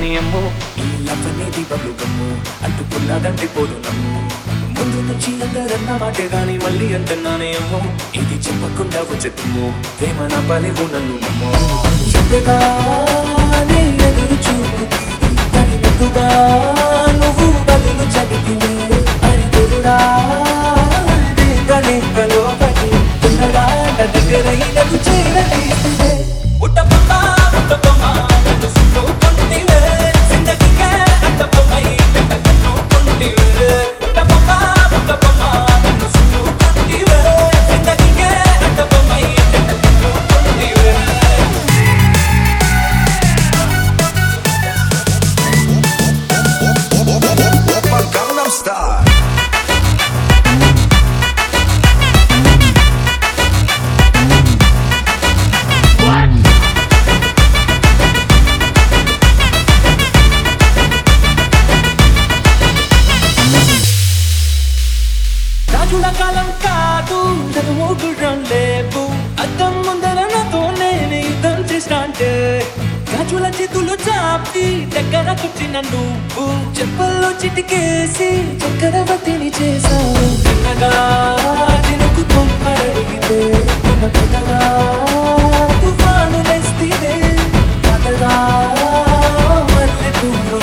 కానీ అమ్మో ఈ లవ్వనేది బబ్లు గమ్ము అంటుకున్నదంటే పోదు నమ్ము ముందు నుంచి అందరన్న మాటే గాని మళ్ళీ అంటున్నానే అమ్మో ఇది చెప్పకుండా వచ్చేతుమ్ము ప్రేమ నా పలివు నన్ను నమ్మో చెప్పగానే ఎదురు చూపు తగినట్టుగా నువ్వు బదులు చదివితే అని తెలుడా గణేకలో పడి ఉండగా నా దగ్గరైనకు చేరదీస్తే ఉట్టపమ్మ ఉట్టపమ్మ నన్ను సుట్టుకుంటివే జిందగీకే అట్టపమ్మై పెట్టకట్టుకుంటివే ఉట్టపమ్మ ఉట్టపమ్మ నన్ను సుట్టుకుంటివే జిందగీకే అట్టపమ్మై పెట్టకట్టుకుంటివే Oppa Gangnam Style రాజుల కాలం కాదు చదువు గుర్రం లేవు అద్దం ముందర నాతో నేను యుద్ధం చేసిన అంటే రాజుల చేతులు చాపి దగ్గర కూర్చిన నువ్వు చెప్పల్లో చిటికేసి చక్రవర్తిని చేశావు చిన్నగా చినుకు కొంపడిగితే పెద్దగా తుఫాను లేస్తే పగగా మల్లె పువ్వు